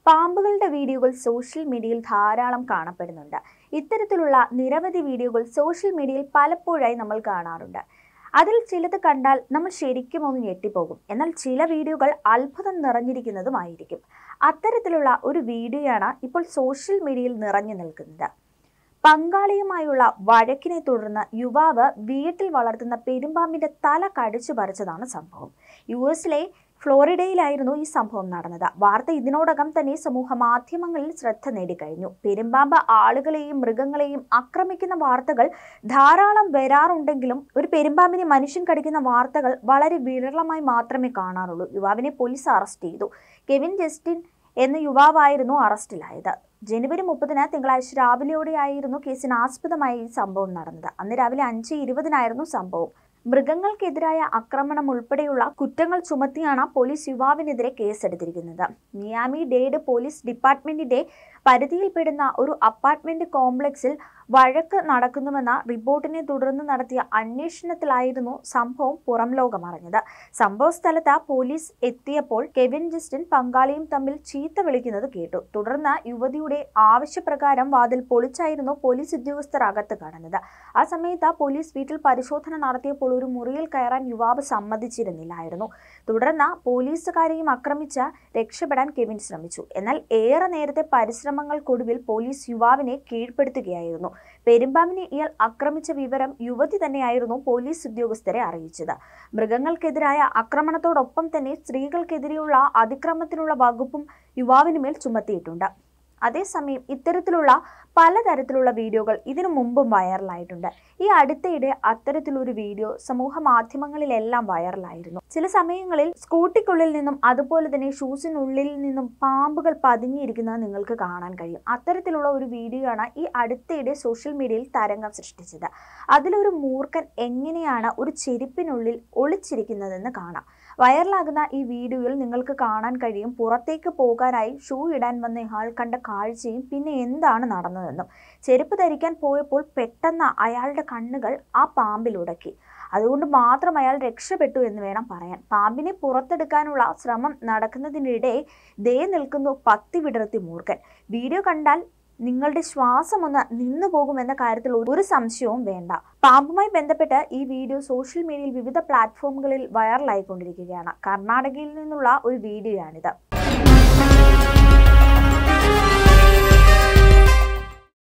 പാമ്പുകളുടെ വീഡിയോകൾ സോഷ്യൽ മീഡിയയിൽ ധാരാളം കാണപ്പെടുന്നുണ്ട് ഇത്തരത്തിലുള്ള നിരവധി വീഡിയോകൾ സോഷ്യൽ മീഡിയയിൽ പലപ്പോഴായി നമ്മൾ കാണാറുണ്ട് അതിൽ ചിലത് കണ്ടാൽ നമ്മൾ ശരിക്കും ഒന്ന് ഞെട്ടിപ്പോകും എന്നാൽ ചില വീഡിയോകൾ അത്ഭുതം നിറഞ്ഞിരിക്കുന്നതുമായിരിക്കും അത്തരത്തിലുള്ള ഒരു വീഡിയോയാണ് ഇപ്പോൾ സോഷ്യൽ മീഡിയയിൽ നിറഞ്ഞു നിൽക്കുന്നത് പങ്കാളിയുമായുള്ള വഴക്കിനെ തുടർന്ന് യുവാവ് വീട്ടിൽ വളർത്തുന്ന പെരുമ്പാമ്പിന്റെ തല കടിച്ചു പറിച്ചതാണ് സംഭവം യു എസിലെ ഫ്ലോറിഡയിലായിരുന്നു ഈ സംഭവം നടന്നത് വാർത്ത ഇതിനോടകം തന്നെ സമൂഹ മാധ്യമങ്ങളിൽ ശ്രദ്ധ നേടിക്കഴിഞ്ഞു പെരുമ്പാമ്പ് ആളുകളെയും മൃഗങ്ങളെയും ആക്രമിക്കുന്ന വാർത്തകൾ ധാരാളം വരാറുണ്ടെങ്കിലും ഒരു പെരുമ്പാമ്പിനെ മനുഷ്യൻ കടിക്കുന്ന വാർത്തകൾ വളരെ വിരളമായി മാത്രമേ കാണാറുള്ളൂ യുവാവിനെ പോലീസ് അറസ്റ്റ് ചെയ്തു കെവിൻ ജസ്റ്റിൻ എന്ന യുവാവായിരുന്നു അറസ്റ്റിലായത് ജനുവരി മുപ്പതിന് തിങ്കളാഴ്ച രാവിലെയോടെയായിരുന്നു കേസിന് ആസ്പദമായി ഈ സംഭവം നടന്നത് അന്ന് രാവിലെ അഞ്ച് ഇരുപതിനായിരുന്നു സംഭവം മൃഗങ്ങൾക്കെതിരായ ആക്രമണം ഉൾപ്പെടെയുള്ള കുറ്റങ്ങൾ ചുമത്തിയാണ് പോലീസ് യുവാവിനെതിരെ കേസെടുത്തിരിക്കുന്നത് മിയാമി ഡേഡ് പോലീസ് ഡിപ്പാർട്ട്മെന്റിന്റെ പരിധിയിൽപ്പെടുന്ന ഒരു അപ്പാർട്ട്മെന്റ് കോംപ്ലക്സിൽ വഴക്ക് നടക്കുന്നുവെന്ന റിപ്പോർട്ടിനെ തുടർന്ന് നടത്തിയ അന്വേഷണത്തിലായിരുന്നു സംഭവം പുറം ലോകമറിഞ്ഞത് സംഭവ സ്ഥലത്ത് പോലീസ് എത്തിയപ്പോൾ കെവിൻ ജസ്റ്റിൻ പങ്കാളിയും തമ്മിൽ ചീത്ത വിളിക്കുന്നത് കേട്ടു തുടർന്ന് യുവതിയുടെ ആവശ്യപ്രകാരം വാതിൽ പൊളിച്ചായിരുന്നു പോലീസ് ഉദ്യോഗസ്ഥർ അകത്ത് കടന്നത് ആ സമയത്ത് പോലീസ് വീട്ടിൽ പരിശോധന നടത്തിയപ്പോൾ ഒരു മുറിയിൽ കയറാൻ യുവാവ് സമ്മതിച്ചിരുന്നില്ലായിരുന്നു തുടർന്ന് പോലീസുകാരെയും ആക്രമിച്ച് രക്ഷപ്പെടാൻ കെവിൻ ശ്രമിച്ചു എന്നാൽ ഏറെ നേരത്തെ പരിശ്രമങ്ങൾക്കൊടുവിൽ പോലീസ് യുവാവിനെ കീഴ്പ്പെടുത്തുകയായിരുന്നു പെരുമ്പാമ്പിനെ ഇയാൾ ആക്രമിച്ച വിവരം യുവതി തന്നെയായിരുന്നു പോലീസ് ഉദ്യോഗസ്ഥരെ അറിയിച്ചത് മൃഗങ്ങൾക്കെതിരായ ആക്രമണത്തോടൊപ്പം തന്നെ സ്ത്രീകൾക്കെതിരെയുള്ള അതിക്രമത്തിനുള്ള വകുപ്പും യുവാവിനുമേൽ ചുമത്തിയിട്ടുണ്ട് അതേസമയം ഇത്തരത്തിലുള്ള പലതരത്തിലുള്ള വീഡിയോകൾ ഇതിനു മുമ്പും വൈറലായിട്ടുണ്ട് ഈ അടുത്തയിടെ അത്തരത്തിലൊരു വീഡിയോ സമൂഹ മാധ്യമങ്ങളിലെല്ലാം വൈറലായിരുന്നു ചില സമയങ്ങളിൽ സ്കൂട്ടിക്കുള്ളിൽ നിന്നും അതുപോലെ തന്നെ ഷൂസിനുള്ളിൽ നിന്നും പാമ്പുകൾ പതുങ്ങിയിരിക്കുന്നത് നിങ്ങൾക്ക് കാണാൻ കഴിയും അത്തരത്തിലുള്ള ഒരു വീഡിയോ ആണ് ഈ അടുത്തയിടെ സോഷ്യൽ മീഡിയയിൽ തരംഗം സൃഷ്ടിച്ചത് അതിലൊരു മൂർഖൻ എങ്ങനെയാണ് ഒരു ചെരുപ്പിനുള്ളിൽ ഒളിച്ചിരിക്കുന്നതെന്ന് കാണാം വൈറലാകുന്ന ഈ വീഡിയോയിൽ നിങ്ങൾക്ക് കാണാൻ കഴിയും പുറത്തേക്ക് പോകാനായി ഷൂ ഇടാൻ വന്ന ഇയാൾ കണ്ട കാഴ്ചയും പിന്നെ എന്താണ് നടന്നതെന്നും ചെരുപ്പ് ധരിക്കാൻ പോയപ്പോൾ പെട്ടെന്ന് അയാളുടെ കണ്ണുകൾ ആ പാമ്പിൽ ഉടക്കി അതുകൊണ്ട് മാത്രം അയാൾ രക്ഷപ്പെട്ടു എന്ന് വേണം പറയാൻ പാമ്പിനെ പുറത്തെടുക്കാനുള്ള ശ്രമം നടക്കുന്നതിനിടെ ദേ നിൽക്കുന്നു പത്തി വിടർത്തി മൂർഖൻ വീഡിയോ കണ്ടാൽ നിങ്ങളുടെ ശ്വാസം ഒന്ന് നിന്നു പോകുമെന്ന കാര്യത്തിൽ ഒരു സംശയവും വേണ്ട പാമ്പുമായി ബന്ധപ്പെട്ട് ഈ വീഡിയോ സോഷ്യൽ മീഡിയയിൽ വിവിധ പ്ലാറ്റ്ഫോമുകളിൽ വൈറലായിക്കൊണ്ടിരിക്കുകയാണ് കർണാടകയിൽ നിന്നുള്ള ഒരു വീഡിയോയാണിത്